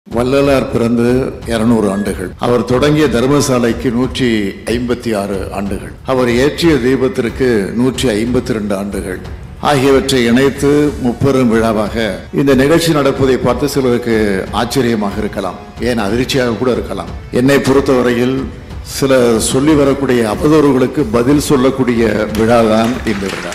வள்ளலார் பிறந்து இருநூறு ஆண்டுகள் அவர் தொடங்கிய தர்மசாலைக்கு நூற்றி ஐம்பத்தி ஆறு ஆண்டுகள் அவர் ஏற்றிய தீபத்திற்கு நூற்றி ஐம்பத்தி ரெண்டு ஆண்டுகள் ஆகியவற்றை இணைத்து முப்பெரும் விழாவாக இந்த நிகழ்ச்சி நடப்பதை பார்த்து சிலருக்கு ஆச்சரியமாக இருக்கலாம் ஏன் அதிர்ச்சியாக கூட இருக்கலாம் என்னை பொறுத்தவரையில் சில சொல்லி வரக்கூடிய அவதூறுகளுக்கு பதில் சொல்லக்கூடிய விழாதான் இந்த விழா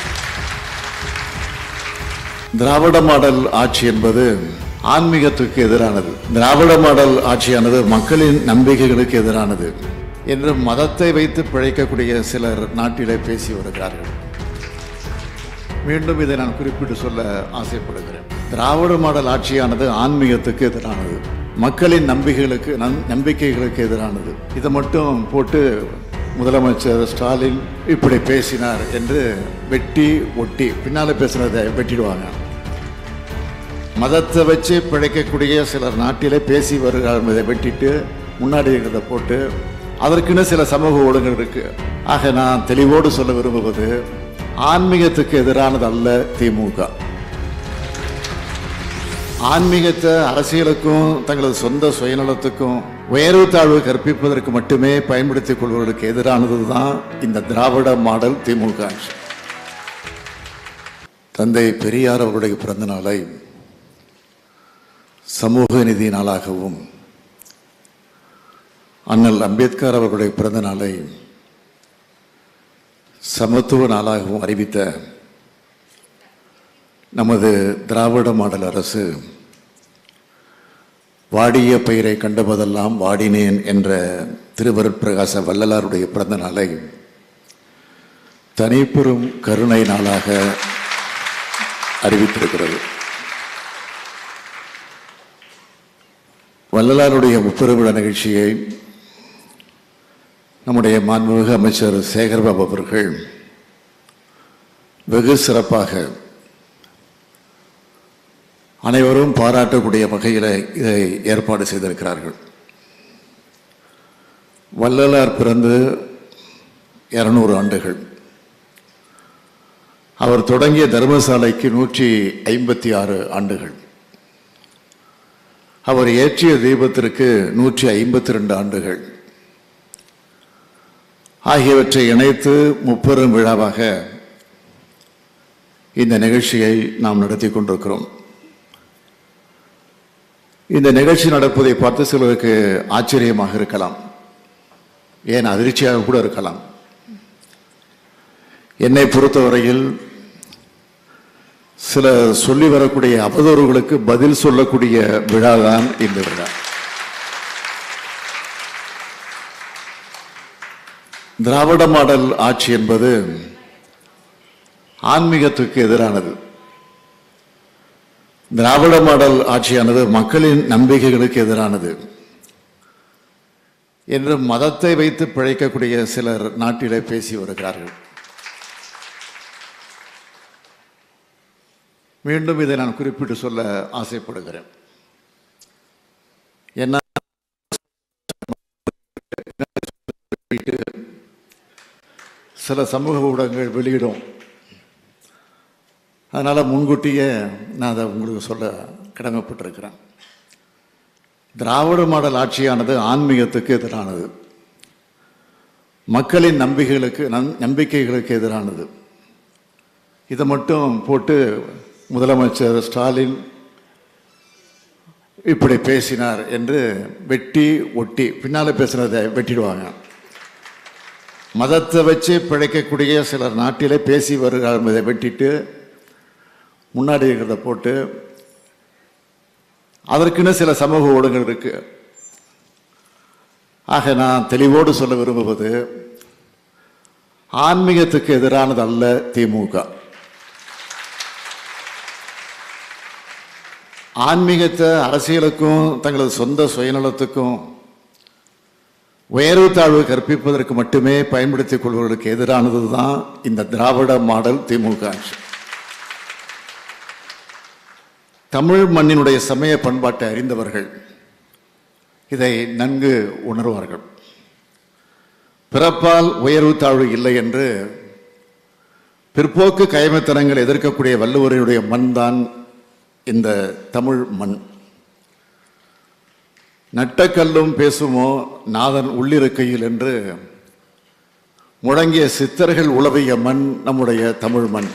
திராவிட மாடல் ஆட்சி என்பது ஆன்மீகத்துக்கு எதிரானது திராவிட மாடல் ஆட்சியானது மக்களின் நம்பிக்கைகளுக்கு எதிரானது என்று மதத்தை வைத்து பிழைக்கக்கூடிய சிலர் நாட்டிலே பேசி வருகிறார்கள் மீண்டும் இதை நான் குறிப்பிட்டு சொல்ல ஆசைப்படுகிறேன் திராவிட மாடல் ஆட்சியானது ஆன்மீகத்துக்கு எதிரானது மக்களின் நம்பிக்கைகளுக்கு நம்- நம்பிக்கைகளுக்கு எதிரானது இதை மட்டும் போட்டு முதலமைச்சர் ஸ்டாலின் இப்படி பேசினார் என்று வெட்டி ஒட்டி பின்னால பேசுனதை வெட்டிடுவாங்க மதத்தை வச்சு பிழைக்கக்கூடிய சிலர் நாட்டிலே பேசி வருகிறார் இதை வெட்டிட்டு முன்னாடி இருக்கிறத போட்டு அதற்குன்னு சில சமூக ஒழுங்குகள் இருக்கு ஆக நான் தெளிவோடு சொல்ல விரும்புவது ஆன்மீகத்துக்கு எதிரானது அல்ல திமுக ஆன்மீகத்தை அரசியலுக்கும் தங்களது சொந்த சுயநலத்துக்கும் உயர்வு தாழ்வு கற்பிப்பதற்கு மட்டுமே பயன்படுத்திக் கொள்வதற்கு எதிரானது தான் இந்த திராவிட மாடல் திமுக ஆட்சி. தந்தை பெரியார் அவருடைய பிறந்த நாளை சமூக நீதி நாளாகவும் அண்ணல் அம்பேத்கர் அவர்களுடைய பிறந்த நாளை சமத்துவ நாளாகவும் அறிவித்த நமது திராவிட மாடல் அரசு வாடிய பெயரை கண்டபோதெல்லாம் வாடினேன் என்ற திருவருட்பிரகாச வள்ளலாருடைய பிறந்த நாளை தனிப்பெரும் கருணை நாளாக அறிவித்திருக்கிறது வள்ளலாருடைய முப்பெருவிழா நிகழ்ச்சியை நம்முடைய மாண்புமிகு அமைச்சர் சேகர்பாபு அவர்கள் வெகு சிறப்பாக அனைவரும் பாராட்டக்கூடிய வகையில் இதை ஏற்பாடு செய்திருக்கிறார்கள் வள்ளலார் பிறந்து இருநூறு ஆண்டுகள் அவர் தொடங்கிய தர்மசாலைக்கு நூற்றி ஐம்பத்தி ஆறு ஆண்டுகள் அவர் ஏற்றிய தீபத்திற்கு நூற்றி ஐம்பத்தி ரெண்டு ஆண்டுகள் ஆகியவற்றை இணைத்து முப்பெரும் விழாவாக இந்த நிகழ்ச்சியை நாம் நடத்தி கொண்டிருக்கிறோம் இந்த நிகழ்ச்சி நடப்பதை பார்த்து சிலருக்கு ஆச்சரியமாக இருக்கலாம் ஏன் அதிர்ச்சியாக கூட இருக்கலாம் என்னை பொறுத்தவரையில் சில சொல்லி வரக்கூடிய அவதூறுகளுக்கு பதில் சொல்லக்கூடிய விழாதான் இந்த விழா திராவிட மாடல் ஆட்சி என்பது ஆன்மீகத்துக்கு எதிரானது திராவிட மாடல் ஆட்சியானது மக்களின் நம்பிக்கைகளுக்கு எதிரானது என்று மதத்தை வைத்து பிழைக்கக்கூடிய சிலர் நாட்டிலே பேசி வருகிறார்கள் மீண்டும் இதை நான் குறிப்பிட்டு சொல்ல ஆசைப்படுகிறேன் என்ன சில சமூக ஊடகங்கள் வெளியிடும் அதனால் முன்கூட்டியே நான் அதை உங்களுக்கு சொல்ல கடமைப்பட்டிருக்கிறேன் திராவிட மாடல் ஆட்சியானது ஆன்மீகத்துக்கு எதிரானது மக்களின் நம்பிக்கைகளுக்கு நம்- நம்பிக்கைகளுக்கு எதிரானது இதை மட்டும் போட்டு முதலமைச்சர் ஸ்டாலின் இப்படி பேசினார் என்று வெட்டி ஒட்டி பின்னால பேசுனதை வெட்டிடுவாங்க மதத்தை வச்சு பிழைக்கக்கூடிய சிலர் நாட்டிலே பேசி வருகிறார் இதை வெட்டிட்டு முன்னாடி இருக்கிறத போட்டு அதற்குன்னு சில சமூக ஒழுங்குகள் இருக்கு ஆக நான் தெளிவோடு சொல்ல விரும்புவது ஆன்மீகத்துக்கு எதிரானது அல்ல திமுக ஆன்மீகத்தை அரசியலுக்கும் தங்களது சொந்த சுயநலத்துக்கும் உயர்வு தாழ்வு கற்பிப்பதற்கு மட்டுமே பயன்படுத்திக் கொள்வதற்கு எதிரானது தான் இந்த திராவிட மாடல் திமுக ஆட்சி தமிழ் மண்ணினுடைய சமய பண்பாட்டை அறிந்தவர்கள் இதை நன்கு உணர்வார்கள் பிறப்பால் உயர்வு தாழ்வு இல்லை என்று பிற்போக்கு கயமைத்தனங்கள் எதிர்க்கக்கூடிய வள்ளுவரையுடைய மண் தான் இந்த தமிழ் மண் நட்டக்கல்லும் பேசுமோ நாதன் உள்ளிருக்கையில் என்று முழங்கிய சித்தர்கள் உளவிய மண் நம்முடைய தமிழ் மண்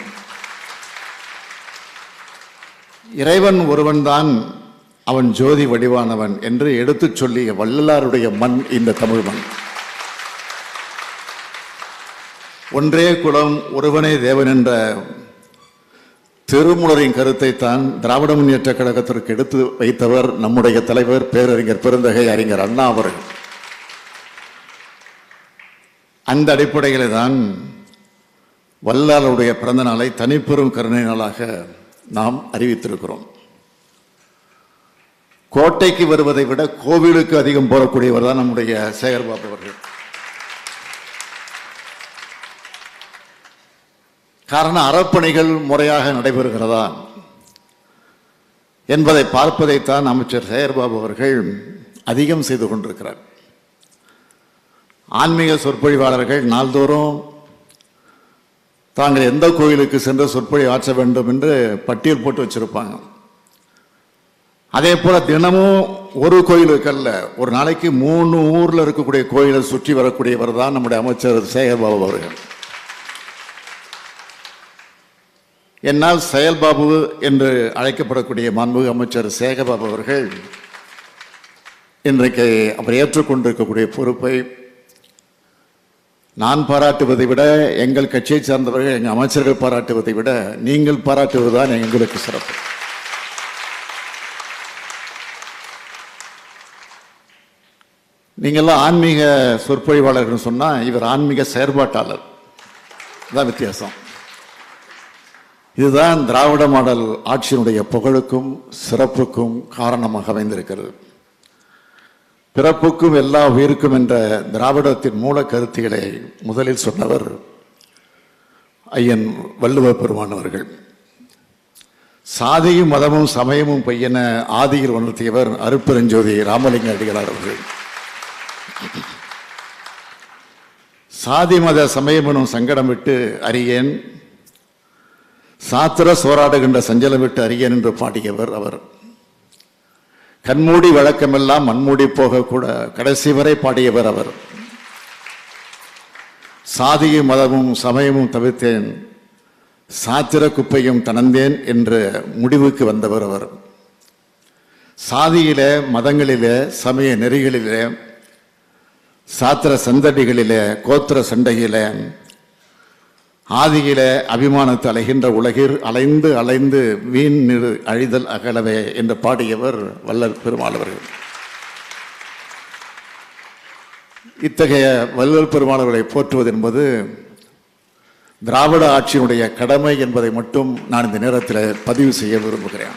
இறைவன் ஒருவன்தான் அவன் ஜோதி வடிவானவன் என்று எடுத்துச் சொல்லிய வள்ளலாருடைய மண் இந்த தமிழ் மண் ஒன்றே குலம் ஒருவனே தேவன் என்ற திருமுலரின் கருத்தை தான் திராவிட முன்னேற்ற கழகத்திற்கு எடுத்து வைத்தவர் நம்முடைய தலைவர் பேரறிஞர் பெருந்தகை அறிஞர் அண்ணா அவர்கள் அந்த அடிப்படையில் தான் வல்லாருடைய பிறந்த நாளை தனிப்பெரும் கருணை நாளாக நாம் அறிவித்திருக்கிறோம் கோட்டைக்கு வருவதை விட கோவிலுக்கு அதிகம் போகக்கூடியவர் தான் நம்முடைய சேகர்பாபு அவர்கள் காரணம் அறப்பணிகள் முறையாக நடைபெறுகிறதா என்பதை பார்ப்பதைத்தான் அமைச்சர் சேகர்பாபு அவர்கள் அதிகம் செய்து கொண்டிருக்கிறார் ஆன்மீக சொற்பொழிவாளர்கள் நாள்தோறும் தாங்கள் எந்த கோயிலுக்கு சென்று சொற்பொழி ஆற்ற வேண்டும் என்று பட்டியல் போட்டு வச்சிருப்பாங்க அதே போல தினமும் ஒரு கோயிலுக்கு அல்ல ஒரு நாளைக்கு மூணு ஊர்ல இருக்கக்கூடிய கோயிலை சுற்றி வரக்கூடியவர் தான் நம்முடைய அமைச்சர் சேகர்பாபு அவர்கள் என்னால் செயல்பாபு என்று அழைக்கப்படக்கூடிய மாண்புமிகு அமைச்சர் சேகபாபு அவர்கள் இன்றைக்கு அவர் ஏற்றுக்கொண்டிருக்கக்கூடிய பொறுப்பை நான் பாராட்டுவதை விட எங்கள் கட்சியை சார்ந்தவர்கள் எங்கள் அமைச்சர்கள் பாராட்டுவதை விட நீங்கள் பாராட்டுவதுதான் எங்களுக்கு சிறப்பு நீங்கள்லாம் ஆன்மீக சொற்பொழிவாளர்கள் சொன்னா இவர் ஆன்மீக செயற்பாட்டாளர் தான் வித்தியாசம் இதுதான் திராவிட மாடல் ஆட்சியினுடைய புகழுக்கும் சிறப்புக்கும் காரணமாக அமைந்திருக்கிறது பிறப்புக்கும் எல்லா உயிருக்கும் என்ற திராவிடத்தின் மூல கருத்தியலை முதலில் சொன்னவர் ஐயன் வள்ளுவ பெருமான் அவர்கள் சாதியும் மதமும் சமயமும் பையன ஆதியில் உணர்த்தியவர் அருப்பெருஞ்சோதி ராமலிங்க அடிகளார் அவர்கள் சாதி மத சமயமெனும் சங்கடம் விட்டு அறியேன் சாத்திர சோராடுகின்ற சஞ்சலம் விட்டு அறியேன் என்று பாடியவர் அவர் கண்மூடி வழக்கமெல்லாம் மண்மூடி போக கூட கடைசி வரை பாடியவர் அவர் சாதியும் மதமும் சமயமும் தவிர்த்தேன் சாத்திர குப்பையும் தனந்தேன் என்ற முடிவுக்கு வந்தவர் அவர் சாதியிலே மதங்களிலே சமய நெறிகளிலே சாத்திர சந்தடிகளிலே கோத்திர சண்டையிலே ஆதியில அபிமானத்தை அலைகின்ற உலகில் அலைந்து அலைந்து வீண் நிறு அழிதல் அகலவே என்று பாடியவர் வல்லல் பெருமாள் அவர்கள் இத்தகைய வல்லல் பெருமாள் அவர்களை போற்றுவது என்பது திராவிட ஆட்சியினுடைய கடமை என்பதை மட்டும் நான் இந்த நேரத்தில் பதிவு செய்ய விரும்புகிறேன்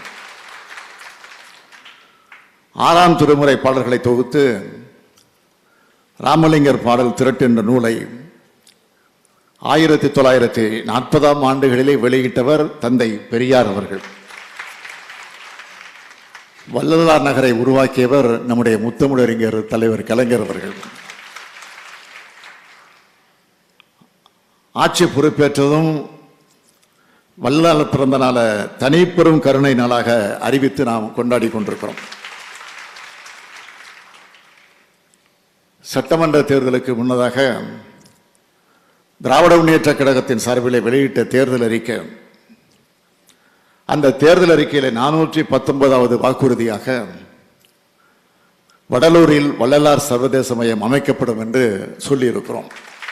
ஆறாம் திருமுறை பாடல்களை தொகுத்து ராமலிங்கர் பாடல் திரட்டு என்ற நூலை ஆயிரத்தி தொள்ளாயிரத்தி நாற்பதாம் ஆண்டுகளிலே வெளியிட்டவர் தந்தை பெரியார் அவர்கள் வள்ளலார் நகரை உருவாக்கியவர் நம்முடைய முத்தமிழறிஞர் தலைவர் கலைஞர் அவர்கள் ஆட்சி பொறுப்பேற்றதும் வள்ளலார் பிறந்த நாள தனிப்பெரும் கருணை நாளாக அறிவித்து நாம் கொண்டாடி கொண்டிருக்கிறோம் சட்டமன்ற தேர்தலுக்கு முன்னதாக திராவிட முன்னேற்ற கழகத்தின் சார்பிலே வெளியிட்ட தேர்தல் அறிக்கை அந்த தேர்தல் அறிக்கையில் நானூற்றி பத்தொன்பதாவது வாக்குறுதியாக வடலூரில் வள்ளலார் சர்வதேச மையம் அமைக்கப்படும் என்று சொல்லியிருக்கிறோம்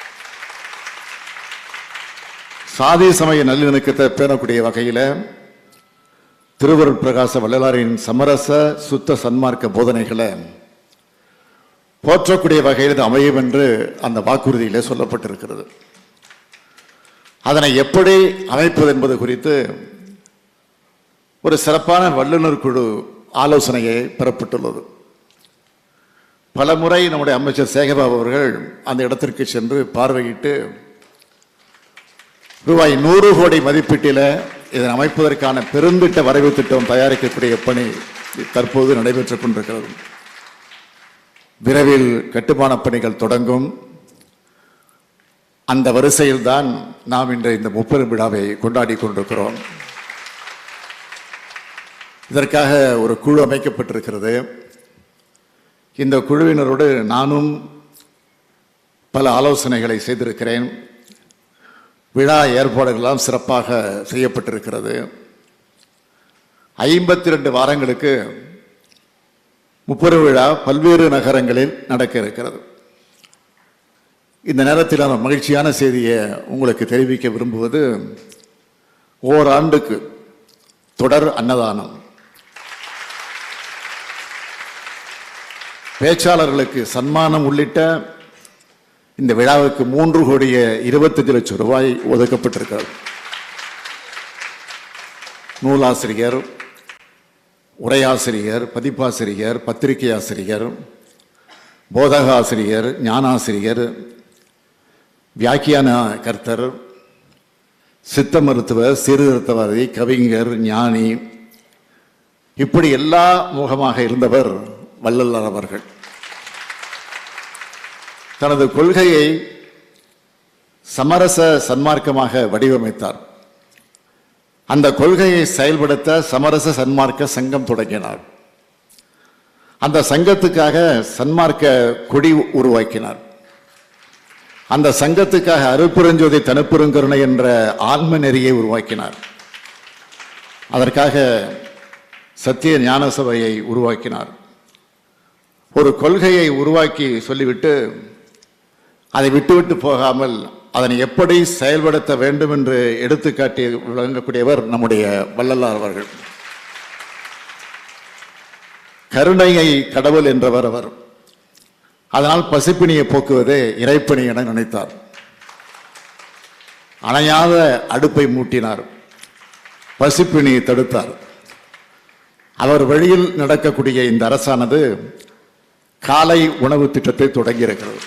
சாதி சமய நல்லிணக்கத்தை பேணக்கூடிய வகையில் திருவருட் பிரகாச வள்ளலாரின் சமரச சுத்த சன்மார்க்க போதனைகளை போற்றக்கூடிய வகையில் இது அமையும் என்று அந்த வாக்குறுதியிலே சொல்லப்பட்டிருக்கிறது அதனை எப்படி அமைப்பது என்பது குறித்து ஒரு சிறப்பான வல்லுநர் குழு ஆலோசனையை பெறப்பட்டுள்ளது பல முறை நம்முடைய அமைச்சர் சேகர்பாபு அவர்கள் அந்த இடத்திற்கு சென்று பார்வையிட்டு ரூபாய் நூறு கோடி மதிப்பீட்டில் இதனை அமைப்பதற்கான பெருந்திட்ட வரைவு திட்டம் தயாரிக்கக்கூடிய பணி தற்போது நடைபெற்றுக் கொண்டிருக்கிறது விரைவில் கட்டுமான பணிகள் தொடங்கும் அந்த வரிசையில் தான் நாம் இன்று இந்த முப்பெரும் விழாவை கொண்டாடி கொண்டிருக்கிறோம் இதற்காக ஒரு குழு அமைக்கப்பட்டிருக்கிறது இந்த குழுவினரோடு நானும் பல ஆலோசனைகளை செய்திருக்கிறேன் விழா ஏற்பாடுகளெல்லாம் சிறப்பாக செய்யப்பட்டிருக்கிறது ஐம்பத்தி ரெண்டு வாரங்களுக்கு முப்பெரும் விழா பல்வேறு நகரங்களில் நடக்க இருக்கிறது இந்த நேரத்தில் நான் மகிழ்ச்சியான செய்தியை உங்களுக்கு தெரிவிக்க விரும்புவது ஓராண்டுக்கு தொடர் அன்னதானம் பேச்சாளர்களுக்கு சன்மானம் உள்ளிட்ட இந்த விழாவுக்கு மூன்று கோடிய இருபத்தஞ்சு லட்சம் ரூபாய் ஒதுக்கப்பட்டிருக்கிறது நூலாசிரியர் உரையாசிரியர் பதிப்பாசிரியர் பத்திரிகை ஆசிரியர் போதக ஆசிரியர் ஞானாசிரியர் வியாக்கியான கர்த்தர் சித்த மருத்துவர் சீர்திருத்தவாதி கவிஞர் ஞானி இப்படி எல்லா முகமாக இருந்தவர் வள்ளலார் அவர்கள் தனது கொள்கையை சமரச சன்மார்க்கமாக வடிவமைத்தார் அந்த கொள்கையை செயல்படுத்த சமரச சன்மார்க்க சங்கம் தொடங்கினார் அந்த சங்கத்துக்காக சன்மார்க்க கொடி உருவாக்கினார் அந்த சங்கத்துக்காக அருப்புரஞ்சோதி தனப்புரங்கருணை என்ற ஆன்ம நெறியை உருவாக்கினார் அதற்காக சத்திய ஞான சபையை உருவாக்கினார் ஒரு கொள்கையை உருவாக்கி சொல்லிவிட்டு அதை விட்டுவிட்டு போகாமல் அதனை எப்படி செயல்படுத்த வேண்டும் என்று எடுத்துக்காட்டி விளங்கக்கூடியவர் நம்முடைய வள்ளலார் அவர்கள் கருணையை கடவுள் என்றவர் அவர் அதனால் பசிப்பினியை போக்குவதே இறைப்பணி என நினைத்தார் அணையாத அடுப்பை மூட்டினார் பசிப்பினியை தடுத்தார் அவர் வழியில் நடக்கக்கூடிய இந்த அரசானது காலை உணவு திட்டத்தை தொடங்கியிருக்கிறது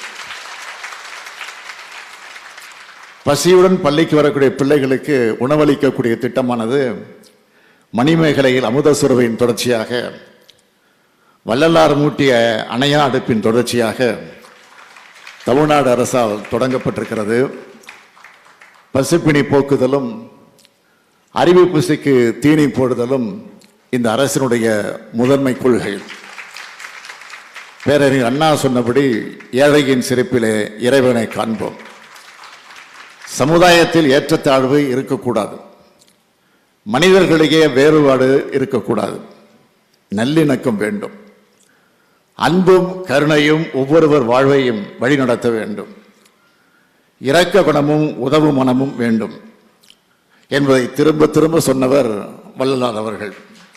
பசியுடன் பள்ளிக்கு வரக்கூடிய பிள்ளைகளுக்கு உணவளிக்கக்கூடிய திட்டமானது மணிமேகலையில் அமுத சுரவையின் தொடர்ச்சியாக வள்ளலார் மூட்டிய அணையா அடுப்பின் தொடர்ச்சியாக தமிழ்நாடு அரசால் தொடங்கப்பட்டிருக்கிறது பசிப்பினி போக்குதலும் அறிவு பசிக்கு தீனி போடுதலும் இந்த அரசினுடைய முதன்மை கொள்கை பேரறிஞர் அண்ணா சொன்னபடி ஏழையின் சிறப்பிலே இறைவனை காண்போம் சமுதாயத்தில் ஏற்றத்தாழ்வு இருக்கக்கூடாது மனிதர்களிடையே வேறுபாடு இருக்கக்கூடாது நல்லிணக்கம் வேண்டும் அன்பும் கருணையும் ஒவ்வொருவர் வாழ்வையும் வழிநடத்த வேண்டும் இரக்க குணமும் உதவு மனமும் வேண்டும் என்பதை திரும்ப திரும்ப சொன்னவர் வள்ளலார் அவர்கள்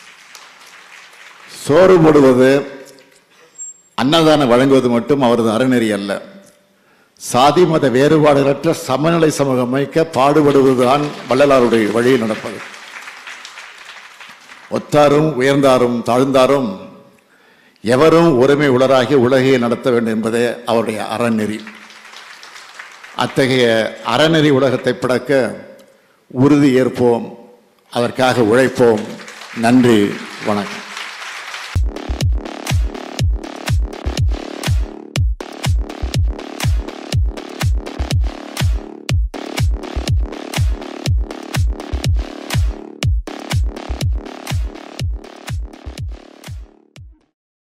சோறு போடுவது அன்னதானம் வழங்குவது மட்டும் அவரது அறநெறி அல்ல சாதி மத வேறுபாடுகளற்ற சமநிலை சமூகம் அமைக்க பாடுபடுவதுதான் வள்ளலாருடைய வழியில் நடப்பது ஒத்தாரும் உயர்ந்தாரும் தாழ்ந்தாரும் எவரும் ஒருமை உளராகி உலகையை நடத்த வேண்டும் என்பதே அவருடைய அறநெறி அத்தகைய அறநெறி உலகத்தை படக்க உறுதி ஏற்போம் அதற்காக உழைப்போம் நன்றி வணக்கம்